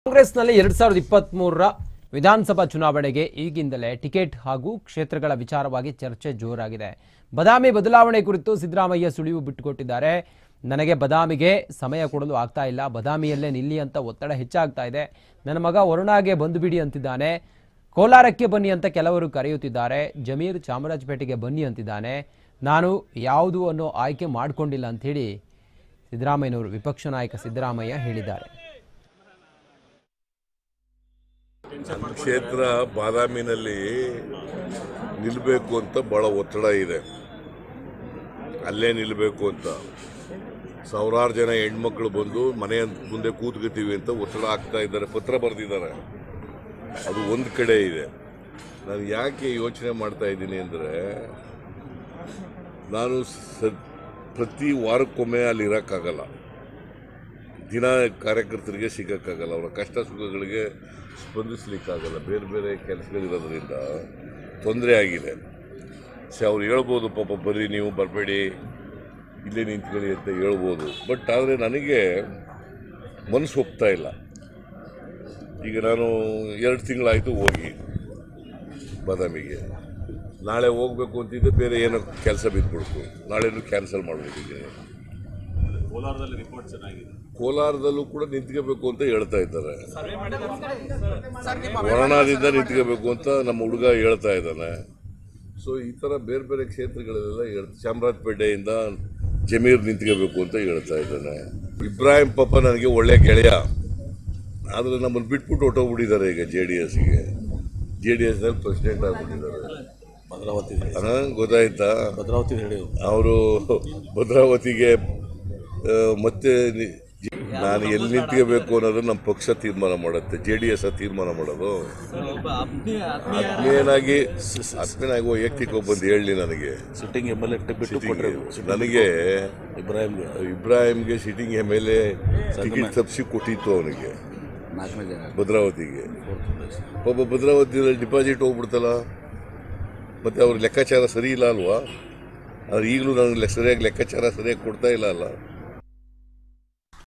ಕಾಂಗ್ರೆಸ್ನಲ್ಲಿ ಎರಡ್ ಸಾವಿರದ ಇಪ್ಪತ್ತ್ ಮೂರರ ವಿಧಾನಸಭಾ ಚುನಾವಣೆಗೆ ಈಗಿಂದಲೇ ಟಿಕೆಟ್ ಹಾಗೂ ಕ್ಷೇತ್ರಗಳ ವಿಚಾರವಾಗಿ ಚರ್ಚೆ ಜೋರಾಗಿದೆ ಬದಾಮಿ ಬದಲಾವಣೆ ಕುರಿತು ಸಿದ್ದರಾಮಯ್ಯ ಸುಳಿವು ಬಿಟ್ಟುಕೊಟ್ಟಿದ್ದಾರೆ ನನಗೆ ಬದಾಮಿಗೆ ಸಮಯ ಕೊಡಲು ಆಗ್ತಾ ಇಲ್ಲ ಬದಾಮಿಯಲ್ಲೇ ನಿಲ್ಲಿ ಅಂತ ಒತ್ತಡ ಹೆಚ್ಚಾಗ್ತಾ ಇದೆ ನನ್ನ ಮಗ ವರುಣಾಗೆ ಬಂದು ಬಿಡಿ ಅಂತಿದ್ದಾನೆ ಕೋಲಾರಕ್ಕೆ ಬನ್ನಿ ಅಂತ ಕೆಲವರು ಕರೆಯುತ್ತಿದ್ದಾರೆ ಜಮೀರ್ ಚಾಮರಾಜಪೇಟೆಗೆ ಬನ್ನಿ ಅಂತಿದ್ದಾನೆ ನಾನು ಯಾವುದು ಅನ್ನೋ ಆಯ್ಕೆ ಮಾಡಿಕೊಂಡಿಲ್ಲ ಅಂಥೇಳಿ ಸಿದ್ದರಾಮಯ್ಯನವರು ವಿಪಕ್ಷ ನಾಯಕ ಸಿದ್ದರಾಮಯ್ಯ ಹೇಳಿದ್ದಾರೆ ಕ್ಷೇತ್ರ ಬಾದಾಮಿನಲ್ಲಿ ನಿಲ್ಲಬೇಕು ಅಂತ ಭಾಳ ಒತ್ತಡ ಇದೆ ಅಲ್ಲೇ ನಿಲ್ಲಬೇಕು ಅಂತ ಸಾವಿರಾರು ಜನ ಹೆಣ್ಮಕ್ಳು ಬಂದು ಮನೆ ಮುಂದೆ ಕೂತ್ಕೋತೀವಿ ಅಂತ ಒತ್ತಡ ಹಾಕ್ತಾ ಇದ್ದಾರೆ ಪತ್ರ ಬರೆದಿದ್ದಾರೆ ಅದು ಒಂದು ಕಡೆ ಇದೆ ನಾನು ಯಾಕೆ ಯೋಚನೆ ಮಾಡ್ತಾ ಇದ್ದೀನಿ ಅಂದರೆ ನಾನು ಸ ಪ್ರತಿ ವಾರಕ್ಕೊಮ್ಮೆ ಅಲ್ಲಿ ಇರೋಕ್ಕಾಗಲ್ಲ ದಿನ ಕಾರ್ಯಕರ್ತರಿಗೆ ಸಿಗೋಕ್ಕಾಗಲ್ಲ ಅವರ ಕಷ್ಟ ಸುಖಗಳಿಗೆ ಸ್ಪಂದಿಸ್ಲಿಕ್ಕಾಗಲ್ಲ ಬೇರೆ ಬೇರೆ ಕೆಲಸಗಳಿರೋದ್ರಿಂದ ತೊಂದರೆ ಆಗಿದೆ ಸೊ ಅವ್ರು ಹೇಳ್ಬೋದು ಪಾಪ ಬರ್ರಿ ನೀವು ಬರಬೇಡಿ ಇಲ್ಲೇ ನಿಂತ್ಕೊಳ್ಳಿ ಅಂತ ಹೇಳ್ಬೋದು ಬಟ್ ಆದರೆ ನನಗೆ ಮನಸ್ಸು ಒಪ್ತಾ ಇಲ್ಲ ಈಗ ನಾನು ಎರಡು ತಿಂಗಳಾಯಿತು ಹೋಗಿ ಬಾದಾಮಿಗೆ ನಾಳೆ ಹೋಗ್ಬೇಕು ಅಂತಿದ್ದೆ ಬೇರೆ ಏನೋ ಕೆಲಸ ಬಿದ್ದುಬಿಡ್ತು ನಾಳೆನೂ ಕ್ಯಾನ್ಸಲ್ ಮಾಡ್ಬಿಟ್ಟಿದ್ದೀನಿ ಕೋಲಾರದಲ್ಲಿ ರಿಪೋರ್ಟ್ ಚೆನ್ನಾಗಿದೆ ಕೋಲಾರದಲ್ಲೂ ಕೂಡ ನಿಂತ್ಕೋಬೇಕು ಅಂತ ಹೇಳ್ತಾ ಇದ್ದಾರೆ ವರ್ಣಾದಿಂದ ನಿಂತ್ಕೋಬೇಕು ಅಂತ ನಮ್ಮ ಹುಡುಗ ಹೇಳ್ತಾ ಇದ್ದಾನೆ ಸೊ ಈ ಥರ ಬೇರೆ ಬೇರೆ ಕ್ಷೇತ್ರಗಳಲ್ಲೆಲ್ಲ ಹೇಳ್ ಚಾಮರಾಜಪೇಟೆಯಿಂದ ಜಮೀರ್ ನಿಂತ್ಕೋಬೇಕು ಅಂತ ಹೇಳ್ತಾ ಇದ್ದಾನೆ ಇಬ್ರಾಹಿಂ ಪಾಪ ನನಗೆ ಒಳ್ಳೆ ಗೆಳೆಯ ಆದರೆ ನಮ್ಮನ್ನು ಬಿಟ್ಬಿಟ್ಟು ಹೊಟ್ಟೋಗ್ಬಿಟ್ಟಿದ್ದಾರೆ ಈಗ ಜೆ ಡಿ ಎಸ್ಗೆ ಜೆ ಡಿ ಎಸ್ನಲ್ಲಿ ಪ್ರೆಸಿಡೆಂಟ್ ಆಗಿಬಿಟ್ಟಿದ್ದಾರೆ ಭದ್ರಾವತಿ ಗೊತ್ತಾಯ್ತಾ ಭದ್ರಾವತಿ ಹೇಳಿ ಅವರು ಭದ್ರಾವತಿಗೆ ಆ, ಮತ್ತೆ ನಿ- ನಾನು ಎಲ್ಲಿ ನಿಂತ್ಕೋಬೇಕು ಅನ್ನೋದು ನಮ್ಮ ಪಕ್ಷ ತೀರ್ಮಾನ ಮಾಡುತ್ತೆ ಜೆ ಡಿ ಎಸ್ ತೀರ್ಮಾನ ಮಾಡೋದು ಆತ್ಮೀಯನಾಗಿ ಆತ್ಮೀಯನಾಗಿ ವೈಯಕ್ತಿಕ ಬಂದು ಹೇಳಿ ನನಗೆ ಸಿಟ್ಟಿಂಗ್ ಎಮ್ ಎಲ್ ಎ ಬಿಟ್ಟು ಕೊಟ್ಟರೆ ನನಗೆ ಇಬ್ರಾಹಿಂಗೆ ಇಬ್ರಾಹಿಂಗೆ sitting M L A ticket ತಪ್ಪಿಸಿ ಕೊಟ್ಟಿತ್ತು ಅವನಿಗೆ ನಾಲ್ಕನೇ ಜನ ಭದ್ರಾವತಿಗೆ ಒಬ್ಬ ಭದ್ರಾವತಿಯಲ್ಲಿ ಡಿಪಾಸಿಟ್ ಹೋಗ್ಬಿಡ್ತಲ್ಲ ಮತ್ತೆ ಅವ್ರ ಲೆಕ್ಕಾಚಾರ ಸರಿ ಇಲ್ಲ ಅಲ್ವಾ ಆದ್ರೆ ಈಗಲೂ ನನಗೆ ಸರಿಯಾಗಿ ಲೆಕ್ಕಾಚಾರ ಸರಿಯಾಗಿ ಕೊಡ್ತಾ ಇಲ್ಲ ಅಲ್ಲ